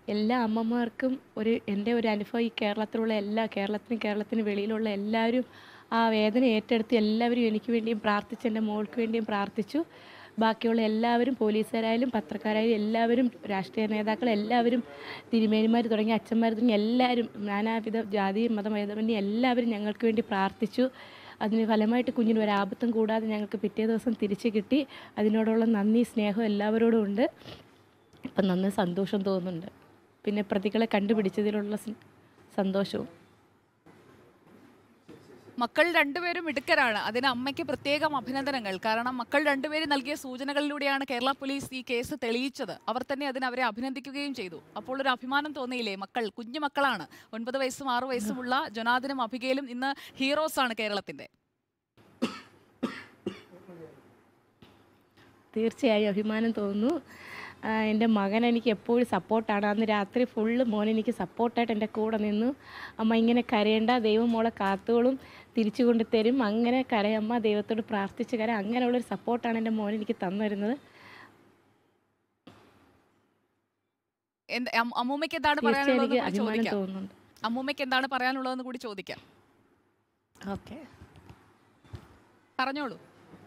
എല്ലാ അമ്മമാർക്കും ഒരു എൻ്റെ ഒരു അനുഭവം ഈ കേരളത്തിലുള്ള എല്ലാ കേരളത്തിനും കേരളത്തിന് വെളിയിലുള്ള എല്ലാവരും ആ വേദന ഏറ്റെടുത്ത് എല്ലാവരും എനിക്ക് വേണ്ടിയും പ്രാർത്ഥിച്ചു എൻ്റെ മോൾക്ക് വേണ്ടിയും പ്രാർത്ഥിച്ചു ബാക്കിയുള്ള എല്ലാവരും പോലീസുകാരായാലും പത്രക്കാരായാലും എല്ലാവരും രാഷ്ട്രീയ നേതാക്കൾ എല്ലാവരും തിരുമേനിമാർ തുടങ്ങി അച്ഛന്മാർ തുടങ്ങി എല്ലാവരും നാനാവിധ ജാതി മതഭേദമന്യേ എല്ലാവരും ഞങ്ങൾക്ക് വേണ്ടി പ്രാർത്ഥിച്ചു അതിന് ഫലമായിട്ട് കുഞ്ഞിന് ഒരു ആപത്തും കൂടാതെ ഞങ്ങൾക്ക് പിറ്റേ ദിവസം തിരിച്ച് കിട്ടി അതിനോടുള്ള നന്ദി സ്നേഹം എല്ലാവരോടും ഉണ്ട് ഇപ്പം നന്ന് സന്തോഷം തോന്നുന്നുണ്ട് പിന്നെ പ്രതികളെ കണ്ടുപിടിച്ചതിലുള്ള സ- സന്തോഷവും മക്കൾ രണ്ടുപേരും മിടുക്കരാണ് അതിന് അമ്മയ്ക്ക് പ്രത്യേകം അഭിനന്ദനങ്ങൾ കാരണം മക്കൾ രണ്ടുപേരും നൽകിയ സൂചനകളിലൂടെയാണ് കേരള പോലീസ് ഈ കേസ് തെളിയിച്ചത് അവർ തന്നെ അതിന് അവരെ അഭിനന്ദിക്കുകയും ചെയ്തു അപ്പോൾ ഒരു അഭിമാനം തോന്നിയില്ലേ മക്കൾ കുഞ്ഞു മക്കളാണ് ഒൻപത് വയസ്സും ആറു വയസ്സുമുള്ള ജൊനാദിനും അഭികയിലും ഇന്ന് ഹീറോസ് ആണ് കേരളത്തിന്റെ തീർച്ചയായും അഭിമാനം തോന്നുന്നു ആ, എൻ്റെ മകൻ എനിക്ക് എപ്പോഴും സപ്പോർട്ടാണ് അന്ന് രാത്രി ഫുള്ള് മോൻ എനിക്ക് സപ്പോർട്ടായിട്ട് എൻ്റെ കൂടെ നിന്നു അമ്മ ഇങ്ങനെ കരയേണ്ട ദൈവം മോളെ കാത്തോളും തിരിച്ചു കൊണ്ട് തരും അങ്ങനെ കരയമ്മ ദൈവത്തോട് പ്രാർത്ഥിച്ച് കര അങ്ങനെയുള്ളൊരു സപ്പോർട്ടാണ് എൻ്റെ മോൻ എനിക്ക് തന്നിരുന്നത് എന്ത് അമ്മ- അമ്മൂമ്മയ്ക്ക് എന്താണ് തീർച്ചയായും പറയാനുള്ളത് എനിക്ക് കൂടി അഭിമാനം ചോദിക്കാം തോന്നുന്നുണ്ട് അമ്മൂമ്മയ്ക്ക് എന്താണ് പറയാനുള്ളതെന്ന് കൂടി ചോദിക്കാം ഓക്കെ പറഞ്ഞോളൂ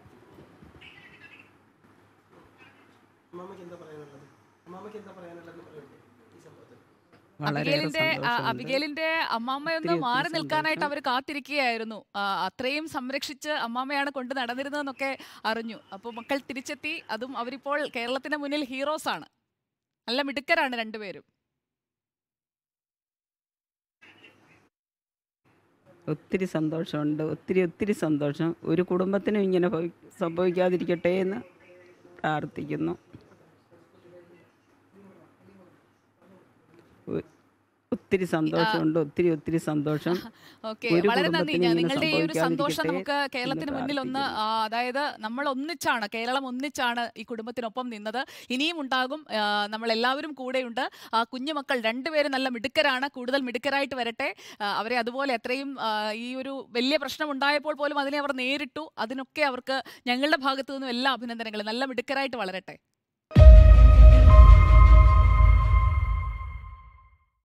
അമ്മാമ്മയ്ക്ക് എന്താ പറയാനുള്ളത് അമ്മാമ്മയ്ക്ക് എന്താ പറയാനുള്ളത് പറയട്ടെ ഈ സംഭവത്തിൽ വളരെയേറെ അബിഗേലിന്റെ ആ, സന്തോഷമുണ്ട്. അബിഗേലിന്റെ അമ്മാമ്മയൊന്ന് ഒത്തിരി മാറി ഒത്തിരി നിൽക്കാനായിട്ട് സന്തോഷം. അവർ കാത്തിരിക്കുകയായിരുന്നു ആ, അത്രയും സംരക്ഷിച്ച് അമ്മാമ്മയാണ് കൊണ്ട് നടന്നിരുന്നതെന്നൊക്കെ അറിഞ്ഞു അപ്പോൾ മക്കൾ തിരിച്ചെത്തി അതും അവരിപ്പോൾ കേരളത്തിന്റെ മുന്നിൽ ഹീറോസ് ആണ് നല്ല മിടുക്കരാണ് രണ്ടുപേരും ഒത്തിരി സന്തോഷമുണ്ട് ഒത്തിരി ഒത്തിരി സന്തോഷം ഒരു കുടുംബത്തിനും ഇങ്ങനെ ഭവി- സംഭവിക്കാതിരിക്കട്ടെ എന്ന് പ്രാർത്ഥിക്കുന്നു ഒ- ഒത്തിരി സന്തോഷമുണ്ട് ഒത്തിരി ഒത്തിരി സന്തോഷം ഓക്കെ ഒരു വളരെ നന്ദി കുടുംബത്തിനും ഞാൻ ഇങ്ങനെ നിങ്ങളുടെ ഈ ഒരു സന്തോഷം സംഭവിക്കാതിരിക്കട്ടെ നമുക്ക് കേരളത്തിന് എന്ന് മുന്നിൽ ഒന്ന് ആ, അതായത് നമ്മൾ ഒന്നിച്ചാണ് കേരളം ഒന്നിച്ചാണ് ഈ കുടുംബത്തിനൊപ്പം നിന്നത് ഇനിയും ഉണ്ടാകും ആ, നമ്മൾ എല്ലാവരും കൂടെയുണ്ട് ആ കുഞ്ഞുമക്കൾ രണ്ടുപേരും നല്ല മിടുക്കരാണ് കൂടുതൽ മിടുക്കരായിട്ട് വരട്ടെ ആ, അവരെ അതുപോലെ എത്രയും ആ, ഈ ഒരു വലിയ പ്രശ്നം ഉണ്ടായപ്പോൾ പോലും അതിനെ അവർ നേരിട്ടു അതിനൊക്കെ അവർക്ക് ഞങ്ങളുടെ ഭാഗത്തു നിന്നും എല്ലാ അഭിനന്ദനങ്ങളും നല്ല മിടുക്കരായിട്ട് വളരട്ടെ